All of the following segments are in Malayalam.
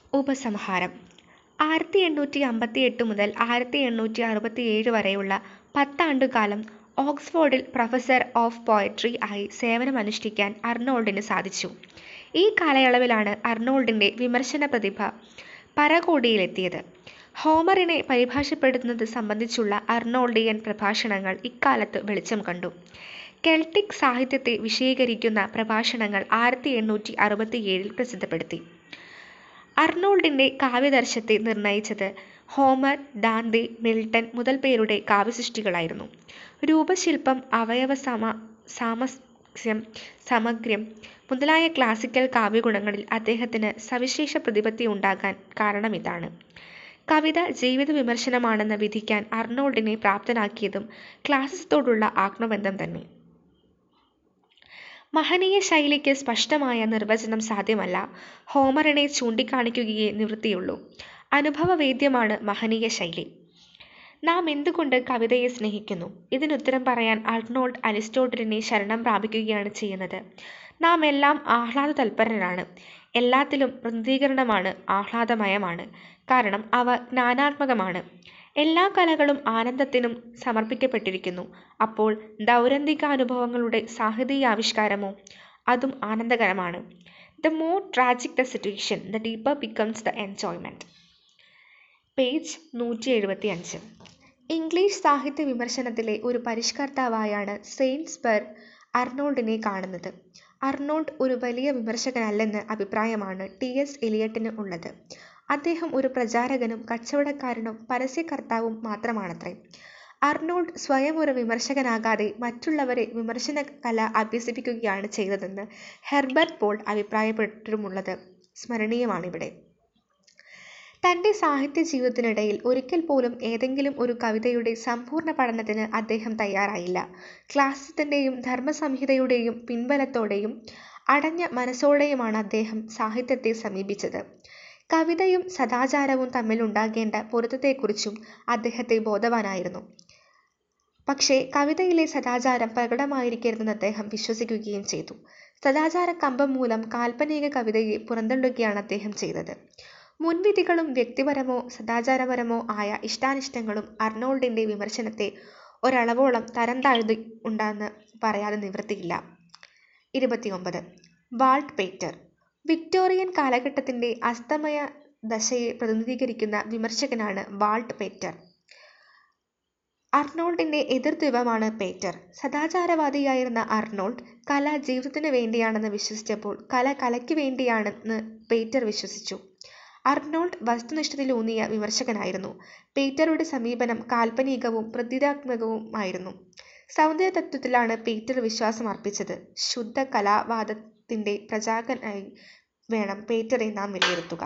ഉപസംഹാരം ആയിരത്തി എണ്ണൂറ്റി അമ്പത്തിയെട്ട് മുതൽ ആയിരത്തി എണ്ണൂറ്റി അറുപത്തിയേഴ് വരെയുള്ള പത്താണ്ടുകാലം ഓക്സ്ഫോർഡിൽ പ്രൊഫസർ ഓഫ് പോയട്രി ആയി സേവനമനുഷ്ഠിക്കാൻ അർണോൾഡിന് സാധിച്ചു. ഈ കാലയളവിലാണ് അർണോൾഡിന്റെ വിമർശന പ്രതിഭ പരകോടിയിലെത്തിയത്. ഹോമറിനെ പരിഭാഷപ്പെടുത്തുന്നത് സംബന്ധിച്ചുള്ള അർണോൾഡിയൻ പ്രഭാഷണങ്ങൾ ഇക്കാലത്ത് വെളിച്ചം കണ്ടു. കെൽട്ടിക് സാഹിത്യത്തെ വിശദീകരിക്കുന്ന പ്രഭാഷണങ്ങൾ ആയിരത്തി എണ്ണൂറ്റി അറുപത്തിയേഴിൽ പ്രസിദ്ധപ്പെടുത്തി. അർണോൾഡിന്റെ കാവ്യാദർശത്തെ നിർണയിച്ചത് ഹോമർ, ദാന്തെ, മിൽട്ടൺ മുതൽപേരുടെ കാവ്യസൃഷ്ടികളായിരുന്നു. രൂപശില്പം, അവയവസാമസ്യം, സമഗ്രം മുതലായ ക്ലാസിക്കൽ കാവ്യഗുണങ്ങളിൽ അദ്ദേഹത്തിന് സവിശേഷ പ്രതിപത്തിയുണ്ടാകാൻ കാരണമിതാണ്. കവിത ജീവിതവിമർശനമാണെന്ന് വിധിക്കാൻ അർണോൾഡിനെ പ്രാപ്തനാക്കിയതും ക്ലാസിസത്തോടുള്ള ആത്മബന്ധം തന്നെ. മഹനീയ ശൈലിക്ക് സ്പഷ്ടമായ നിർവചനം സാധ്യമല്ല. ഹോമറിനെ ചൂണ്ടിക്കാണിക്കുകയേ നിവൃത്തിയുള്ളൂ. അനുഭവവേദ്യമാണ് മഹനീയ ശൈലി. നാം എന്തുകൊണ്ട് കവിതയെ സ്നേഹിക്കുന്നു? ഇതിനുത്തരം പറയാൻ അർണോൾഡ് അരിസ്റ്റോട്ടിലിനെ ശരണം പ്രാപിക്കുകയാണ് ചെയ്യുന്നത്. നാമെല്ലാം ആഹ്ലാദതല്പരരാണ്. എല്ലാത്തിലും പ്രതികരണമാണ് ആഹ്ലാദമയമാണ്. കാരണം അവ ജ്ഞാനാത്മകമാണ്. എല്ലാ കലകളും ആനന്ദത്തിനും സമർപ്പിക്കപ്പെട്ടിരിക്കുന്നു. അപ്പോൾ ദൗരന്ദികാനുഭവങ്ങളുടെ സാഹിതീയാവിഷ്കാരമോ? അതും ആനന്ദകരമാണ്. The more tragic the situation, the deeper becomes the enjoyment. Page നൂറ്റിയെഴുപത്തിയഞ്ച്. ഇംഗ്ലീഷ് സാഹിത്യവിമർശനത്തിലെ ഒരു പരിഷ്കർത്താവായാണ് സെയിൻറ്റ്സ്ബർഗ് അർണോൾഡിനെ കാണുന്നത്. അർണോൾഡ് ഒരു വലിയ വിമർശകനല്ലെന്ന അഭിപ്രായമാണ് ടി. എസ്. എലിയട്ടിന് ഉള്ളത്. അദ്ദേഹം ഒരു പ്രചാരകനും കച്ചവടക്കാരനും പരസ്യകർത്താവും മാത്രമാണത്രേ. അർണോൾഡ് സ്വയമൊരു വിമർശകനാകാതെ മറ്റുള്ളവരെ വിമർശനകല അഭ്യസിപ്പിക്കുകയാണ് ചെയ്തതെന്ന് ഹെർബർട്ട് പോൾ അഭിപ്രായപ്പെട്ടിട്ടുമുള്ളത് സ്മരണീയമാണിവിടെ. തന്റെ സാഹിത്യജീവിതത്തിനിടയിൽ ഒരിക്കൽ പോലും ഏതെങ്കിലും ഒരു കവിതയുടെ സമ്പൂർണ്ണ പഠനത്തിന് അദ്ദേഹം തയ്യാറായില്ല. ക്ലാസിസത്തിന്റെയും ധർമ്മസംഹിതയുടെയും പിൻബലത്തോടെയും അടഞ്ഞ മനസ്സോടെയുമാണ് അദ്ദേഹം സാഹിത്യത്തെ സമീപിച്ചത്. കവിതയും സദാചാരവും തമ്മിലുണ്ടാകേണ്ട പൊരുത്തത്തെക്കുറിച്ചും അദ്ദേഹത്തെ ബോധവാനായിരുന്നു. പക്ഷേ കവിതയിലെ സദാചാരം പ്രകടമായിരിക്കരുതെന്ന് അദ്ദേഹം വിശ്വസിക്കുകയും ചെയ്തു. സദാചാരകമ്പം മൂലം കാൽപ്പനിക കവിതയെ പുറന്തള്ളുകയാണ് അദ്ദേഹം ചെയ്തത്. മുൻവിധികളും വ്യക്തിപരമോ സദാചാരപരമോ ആയ ഇഷ്ടാനിഷ്ടങ്ങളും അർണോൾഡിന്റെ വിമർശനത്തെ ഒരളവോളം തരംതാഴ്ത്തിയിട്ടുണ്ടെന്ന് പറയാതെ നിവൃത്തിയില്ല. ഇരുപത്തിയൊമ്പത്. വാൾട്ട് പേറ്റർ വിക്ടോറിയൻ കാലഘട്ടത്തിന്റെ അസ്തമയദശയെ പ്രതിനിധീകരിക്കുന്ന വിമർശകനാണ് വാൾട്ട് പേറ്റർ. അർണോൾഡിന്റെ എതിർദ്വീപമാണ് പേറ്റർ. സദാചാരവാദിയായിരുന്ന അർണോൾഡ് കല ജീവിതത്തിനു വേണ്ടിയാണെന്ന് വിശ്വസിച്ചപ്പോൾ കല കലയ്ക്ക് വേണ്ടിയാണെന്ന് പേറ്റർ വിശ്വസിച്ചു. അർണോൾഡ് വസ്തുനിഷ്ഠത്തിലൂന്നിയ വിമർശകനായിരുന്നു. പേറ്ററുടെ സമീപനം കാൽപ്പനികവും പ്രതീകാത്മകവുമായിരുന്നു. സൗന്ദര്യതത്ത്വത്തിലാണ് പേറ്റർ വിശ്വാസമർപ്പിച്ചത്. ശുദ്ധകലാവാദത്തിന്റെ പ്രചാരകനായി വേണം പേറ്ററെ നാം വിലയിരുത്തുക.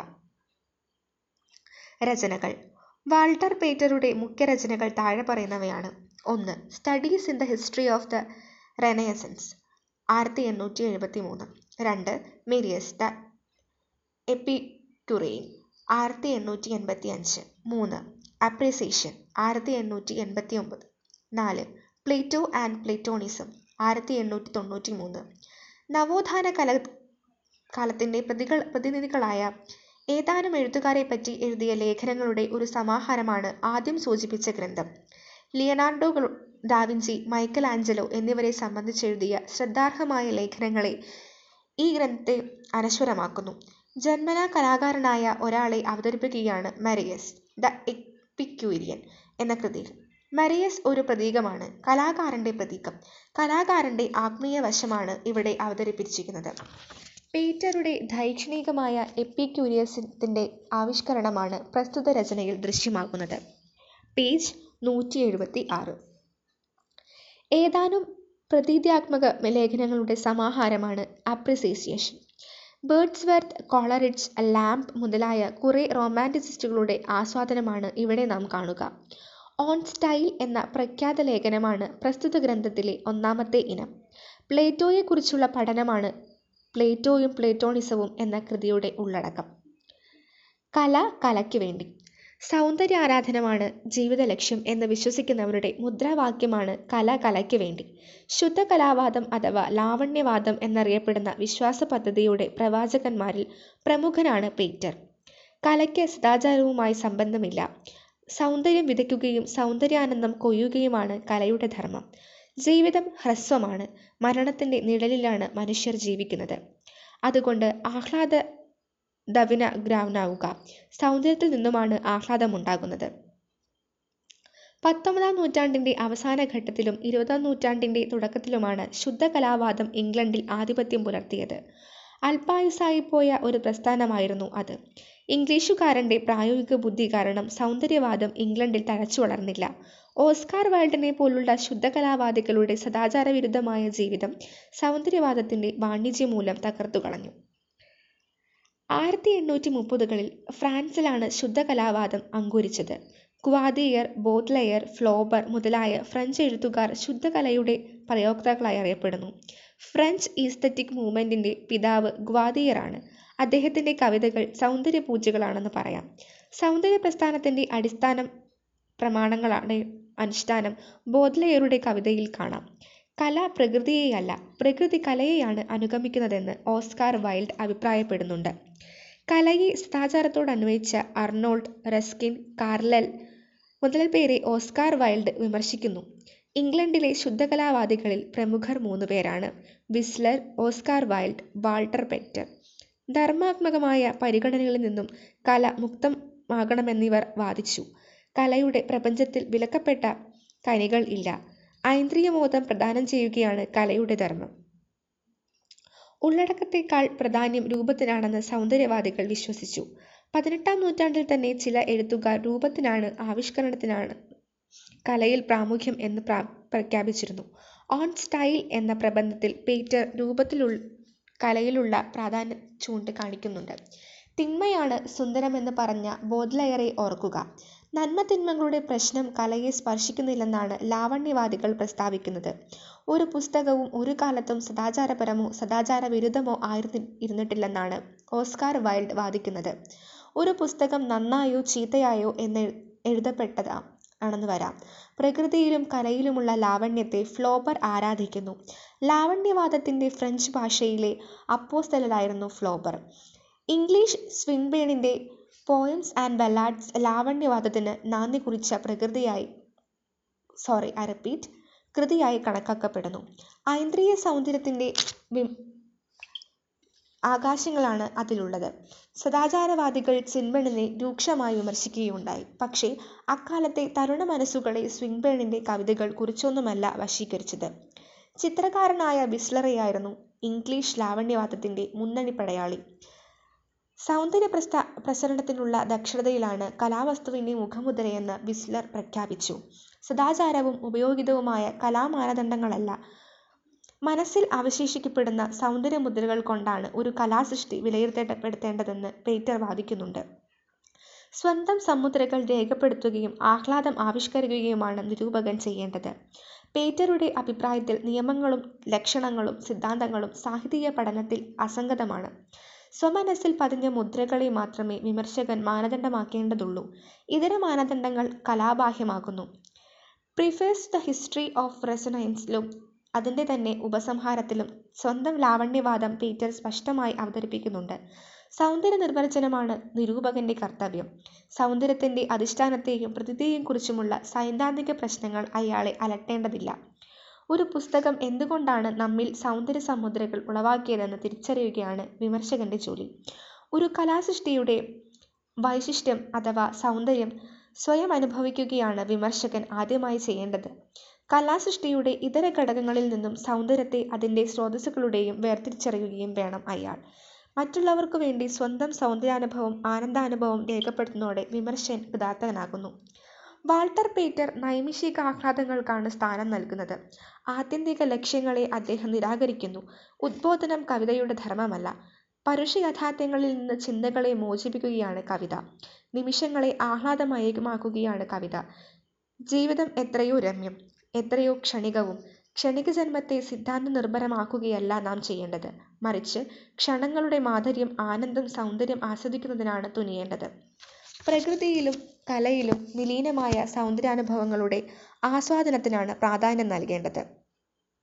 രചനകൾ വാൾട്ടർ പേറ്ററുടെ മുഖ്യരചനകൾ താഴെപ്പറയുന്നവയാണ്. ഒന്ന്. Studies in the history of the Renaissance ആയിരത്തി എണ്ണൂറ്റി എഴുപത്തിമൂന്ന്. രണ്ട്. മേരിയസ് ദ എപ്പിക്യൂറിയൻ ആയിരത്തി എണ്ണൂറ്റി എൺപത്തിയഞ്ച്. മൂന്ന്. അപ്രീസിയേഷൻ ആയിരത്തി എണ്ണൂറ്റി എൺപത്തിയൊമ്പത്. നാല്. പ്ലേറ്റോ ആൻഡ് പ്ലേറ്റോണിസം ആയിരത്തി എണ്ണൂറ്റി തൊണ്ണൂറ്റിമൂന്ന്. നവോത്ഥാന കാലത്തിന്റെ പ്രതിനിധികളായ ഏതാനും എഴുത്തുകാരെപ്പറ്റി എഴുതിയ ലേഖനങ്ങളുടെ ഒരു സമാഹാരമാണ് ആദ്യം സൂചിപ്പിച്ച ഗ്രന്ഥം. ലിയനാർഡോ ഡാവിഞ്ചി, മൈക്കലാഞ്ചലോ എന്നിവരെ സംബന്ധിച്ചെഴുതിയ ശ്രദ്ധാർഹമായ ലേഖനങ്ങളെ ഈ ഗ്രന്ഥത്തെ അനശ്വരമാക്കുന്നു. ജന്മനാ കലാകാരനായ ഒരാളെ അവതരിപ്പിക്കുകയാണ് മരിയസ് ദ എപ്പിക്യൂരിയൻ എന്ന കൃതിയിൽ. മരിയസ് ഒരു പ്രതീകമാണ്. കലാകാരന്റെ പ്രതീകം. കലാകാരന്റെ ആത്മീയവശമാണ് ഇവിടെ അവതരിപ്പിച്ചിരിക്കുന്നത്. പേറ്ററുടെ ദൈക്ഷണികമായ എപ്പിക്യൂറിയസിസത്തിന്റെ ആവിഷ്കരണമാണ് പ്രസ്തുത രചനയിൽ ദൃശ്യമാകുന്നത്. പേജ് നൂറ്റിയെഴുപത്തിആറ്. ഏതാനും പ്രതീകാത്മക ലേഖനങ്ങളുടെ സമാഹാരമാണ് അപ്രീസിയേഷൻ. വേർഡ്സ്വർത്ത്, കോളറിഡ്ജ്, ലാംബ് മുതലായ കുറെ റൊമാന്റിസിസ്റ്റുകളുടെ ആസ്വാദനമാണ് ഇവിടെ നാം കാണുക. ഓൺ സ്റ്റൈൽ എന്ന പ്രഖ്യാത ലേഖനമാണ് പ്രസ്തുത ഗ്രന്ഥത്തിലെ ഒന്നാമത്തെ ഇനം. പ്ലേറ്റോയെക്കുറിച്ചുള്ള പഠനമാണ് പ്ലേറ്റോയും പ്ലേറ്റോണിസവും എന്ന കൃതിയുടെ ഉള്ളടക്കം. കല കലയ്ക്ക് വേണ്ടി. സൗന്ദര്യാരാധനമാണ് ജീവിതലക്ഷ്യം എന്ന് വിശ്വസിക്കുന്നവരുടെ മുദ്രാവാക്യമാണ് കല കലയ്ക്ക് വേണ്ടി. ശുദ്ധകലാവാദം അഥവാ ലാവണ്യവാദം എന്നറിയപ്പെടുന്ന വിശ്വാസപദ്ധതിയുടെ പ്രവാചകന്മാരിൽ പ്രമുഖനാണ് പേറ്റർ. കലയ്ക്ക് സദാചാരവുമായി സംബന്ധമില്ല സൗന്ദര്യം വിതയ്ക്കുകയും സൗന്ദര്യാനന്ദം കൊയ്യുകയുമാണ് കലയുടെ ധർമ്മം ജീവിതം ഹ്രസ്വമാണ് മരണത്തിന്റെ നിഴലിലാണ് മനുഷ്യർ ജീവിക്കുന്നത് അതുകൊണ്ട് ആഹ്ലാദവിനാവുക സൗന്ദര്യത്തിൽ നിന്നുമാണ് ആഹ്ലാദമുണ്ടാകുന്നത് പത്തൊമ്പതാം നൂറ്റാണ്ടിന്റെ അവസാന ഘട്ടത്തിലും ഇരുപതാം നൂറ്റാണ്ടിന്റെ തുടക്കത്തിലുമാണ് ശുദ്ധകലാവാദം ഇംഗ്ലണ്ടിൽ ആധിപത്യം പുലർത്തിയത് അല്പായുസായിപ്പോയ ഒരു പ്രസ്ഥാനമായിരുന്നു അത് ഇംഗ്ലീഷുകാരന്റെ പ്രായോഗിക ബുദ്ധി കാരണം സൗന്ദര്യവാദം ഇംഗ്ലണ്ടിൽ തഴച്ചു വളർന്നില്ല ഓസ്കാർ വൈൽഡിനെ പോലുള്ള ശുദ്ധകലാവാദികളുടെ സദാചാരവിരുദ്ധമായ ജീവിതം സൗന്ദര്യവാദത്തിന്റെ വാണിജ്യം മൂലം തകർത്തു കളഞ്ഞു ആയിരത്തി എണ്ണൂറ്റി മുപ്പതുകളിൽ ഫ്രാൻസിലാണ് ശുദ്ധകലാവാദം അങ്കുരിച്ചത് ഗ്വാദിയർ ബോദ്ലെയർ ഫ്ലോബർ മുതലായ ഫ്രഞ്ച് എഴുത്തുകാർ ശുദ്ധകലയുടെ പ്രയോക്താക്കളായി അറിയപ്പെടുന്നു ഫ്രഞ്ച് ഈസ്തറ്റിക് മൂവ്മെന്റിന്റെ പിതാവ് ഗ്വാദിയറാണ് അദ്ദേഹത്തിന്റെ കവിതകൾ സൗന്ദര്യപൂജകളാണെന്ന് പറയാം സൗന്ദര്യ പ്രസ്ഥാനത്തിന്റെ അടിസ്ഥാന പ്രമാണങ്ങളുടെ അനുഷ്ഠാനം ബോദ്ലെയറുടെ കവിതയിൽ കാണാം കല പ്രകൃതിയെയല്ല പ്രകൃതി കലയെയാണ് അനുഗമിക്കുന്നതെന്ന് ഓസ്കാർ വൈൽഡ് അഭിപ്രായപ്പെടുന്നുണ്ട് കലയെ സദാചാരത്തോടന്വയിച്ച അർണോൾഡ് റസ്കിൻ കാർലൽ മുതൽ പേരെ ഓസ്കാർ വൈൽഡ് വിമർശിക്കുന്നു ഇംഗ്ലണ്ടിലെ ശുദ്ധകലാവാദികളിൽ പ്രമുഖർ മൂന്നുപേരാണ് Whistler Oscar Wilde Walter Pater ധർമാത്മകമായ പരിഗണനകളിൽ നിന്നും കല മുക്തമാകണമെന്നിവർ വാദിച്ചു കലയുടെ പ്രപഞ്ചത്തിൽ വിലക്കപ്പെട്ട കനികൾ ഇല്ല ഐന്ദ്രിയമോദം പ്രദാനം ചെയ്യുകയാണ് കലയുടെ ധർമ്മം ഉള്ളടക്കത്തേക്കാൾ പ്രാധാന്യം രൂപത്തിനാണെന്ന് സൗന്ദര്യവാദികൾ വിശ്വസിച്ചു പതിനെട്ടാം നൂറ്റാണ്ടിൽ തന്നെ ചില എഴുത്തുകാർ രൂപത്തിനാണ് ആവിഷ്കരണത്തിനാണ് കലയിൽ പ്രാമുഖ്യം എന്ന് പ്രാ പ്രഖ്യാപിച്ചിരുന്നു ഓൺ സ്റ്റൈൽ എന്ന പ്രബന്ധത്തിൽ പേറ്റർ രൂപത്തിലുള്ള കലയിലുള്ള പ്രാധാന്യം ചൂണ്ടിക്കാണിക്കുന്നുണ്ട് തിന്മയാണ് സുന്ദരമെന്ന് പറഞ്ഞ ബോദ്ലയറെ ഓർക്കുക നന്മ തിന്മകളുടെ പ്രശ്നം കലയെ സ്പർശിക്കുന്നില്ലെന്നാണ് ലാവണ്യവാദികൾ പ്രസ്താവിക്കുന്നത് ഒരു പുസ്തകവും ഒരു കാലത്തും സദാചാരപരമോ സദാചാര വിരുദ്ധമോ ആയിരുന്നു ഇരുന്നിട്ടില്ലെന്നാണ് ഓസ്കാർ വൈൽഡ് വാദിക്കുന്നത് ഒരു പുസ്തകം നന്നായോ ചീത്തയായോ എന്ന് എഴുതപ്പെട്ടതാ ആണെന്ന് വരാം പ്രകൃതിയിലും കലയിലുമുള്ള ലാവണ്യത്തെ ഫ്ലോബർ ആരാധിക്കുന്നു ലാവണ്യവാദത്തിന്റെ ഫ്രഞ്ച് ഭാഷയിലെ അപ്പോസ്തലനായിരുന്നു ഫ്ലോബർ ഇംഗ്ലീഷ് സ്വിൻബേണിന്റെ പോയംസ് ആൻഡ് ബല്ലാഡ്സ് ലാവണ്യവാദത്തിന് നാന്ദി കുറിച്ച പ്രകൃതിയായി സോറി ഐ റിപ്പീറ്റ് കൃതിയായി കണക്കാക്കപ്പെടുന്നു ഐന്ദ്രിയ സൗന്ദര്യത്തിന്റെ ആകാശങ്ങളാണ് അതിലുള്ളത് സദാചാരവാദികൾ സിൻബണിനെ രൂക്ഷമായി വിമർശിക്കുകയുണ്ടായി പക്ഷേ അക്കാലത്തെ തരുണ മനസ്സുകളെ സ്വിൻബേണിന്റെ കവിതകൾ കുറിച്ചൊന്നുമല്ല വശീകരിച്ചത് ചിത്രകാരനായ ബിസ്ലറെയായിരുന്നു ഇംഗ്ലീഷ് ലാവണ്യവാദത്തിന്റെ മുന്നണി പടയാളി സൗന്ദര്യ പ്രസ്ഥാ പ്രസരണത്തിനുള്ള ദക്ഷതയിലാണ് കലാവസ്തുവിന്റെ മുഖമുദ്രയെന്ന് ബിസ്ലർ പ്രഖ്യാപിച്ചു സദാചാരവും ഉപയോഗിതവുമായ കലാമാനദണ്ഡങ്ങളല്ല മനസ്സിൽ അവശേഷിക്കപ്പെടുന്ന സൗന്ദര്യമുദ്രകൾ കൊണ്ടാണ് ഒരു കലാസൃഷ്ടി വിലയിരുത്തപ്പെടുത്തേണ്ടതെന്ന് പേറ്റർ വാദിക്കുന്നുണ്ട് സ്വന്തം സമുദ്രകൾ രേഖപ്പെടുത്തുകയും ആഹ്ലാദം ആവിഷ്കരിക്കുകയുമാണ് നിരൂപകൻ ചെയ്യേണ്ടത് പേറ്ററുടെ അഭിപ്രായത്തിൽ നിയമങ്ങളും ലക്ഷണങ്ങളും സിദ്ധാന്തങ്ങളും സാഹിത്യ പഠനത്തിൽ അസംഗതമാണ് സ്വമനസ്സിൽ പതിഞ്ഞ മുദ്രകളെ മാത്രമേ വിമർശകൻ മാനദണ്ഡമാക്കേണ്ടതുള്ളൂ ഇതര മാനദണ്ഡങ്ങൾ കലാബാഹ്യമാകുന്നു പ്രിഫേഴ്സ് ദ ഹിസ്റ്ററി ഓഫ് റെസൊനൻസിലും അതിൻ്റെ തന്നെ ഉപസംഹാരത്തിലും സ്വന്തം ലാവണ്യവാദം പീറ്റർ സ്പഷ്ടമായി അവതരിപ്പിക്കുന്നുണ്ട് സൗന്ദര്യ നിർവചനമാണ് നിരൂപകന്റെ കർത്തവ്യം സൗന്ദര്യത്തിന്റെ അധിഷ്ഠാനത്തെയും പ്രതിഥിയെയും കുറിച്ചുമുള്ള സൈദ്ധാന്തിക പ്രശ്നങ്ങൾ അയാളെ അലട്ടേണ്ടതില്ല ഒരു പുസ്തകം എന്തുകൊണ്ടാണ് നമ്മിൽ സൗന്ദര്യ സമുദ്രകൾ ഉളവാക്കിയതെന്ന് തിരിച്ചറിയുകയാണ് വിമർശകന്റെ ജോലി ഒരു കലാസൃഷ്ടിയുടെ വൈശിഷ്ട്യം അഥവാ സൗന്ദര്യം സ്വയം അനുഭവിക്കുകയാണ് വിമർശകൻ ആദ്യമായി ചെയ്യേണ്ടത് കലാസൃഷ്ടിയുടെ ഇതര ഘടകങ്ങളിൽ നിന്നും സൗന്ദര്യത്തെ അതിൻ്റെ സ്രോതസ്സുകളുടെയും വേർതിരിച്ചറിയുകയും വേണം അയാൾ മറ്റുള്ളവർക്കു വേണ്ടി സ്വന്തം സൗന്ദര്യാനുഭവം ആനന്ദാനുഭവം രേഖപ്പെടുത്തുന്നതോടെ വിമർശൻ കൃതാർത്ഥനാകുന്നു വാൾട്ടർ പേറ്റർ നൈമിഷിക ആഹ്ലാദങ്ങൾക്കാണ് സ്ഥാനം നൽകുന്നത് ആത്യന്തിക ലക്ഷ്യങ്ങളെ അദ്ദേഹം നിരാകരിക്കുന്നു ഉദ്ബോധനം കവിതയുടെ ധർമ്മമല്ല പരുഷ യാഥാർത്ഥ്യങ്ങളിൽ നിന്ന് ചിന്തകളെ മോചിപ്പിക്കുകയാണ് കവിത നിമിഷങ്ങളെ ആഹ്ലാദമയമാക്കുകയാണ് കവിത ജീവിതം എത്രയോ രമ്യം എത്രയോ ക്ഷണികവും ക്ഷണിക ജന്മത്തെ സിദ്ധാന്ത നിർഭരമാക്കുകയല്ല നാം ചെയ്യേണ്ടത് മറിച്ച് ക്ഷണങ്ങളുടെ മാധുര്യം ആനന്ദം സൗന്ദര്യം ആസ്വദിക്കുന്നതിനാണ് തുനിയേണ്ടത് പ്രകൃതിയിലും കലയിലും വിലീനമായ സൗന്ദര്യാനുഭവങ്ങളുടെ ആസ്വാദനത്തിനാണ് പ്രാധാന്യം നൽകേണ്ടത്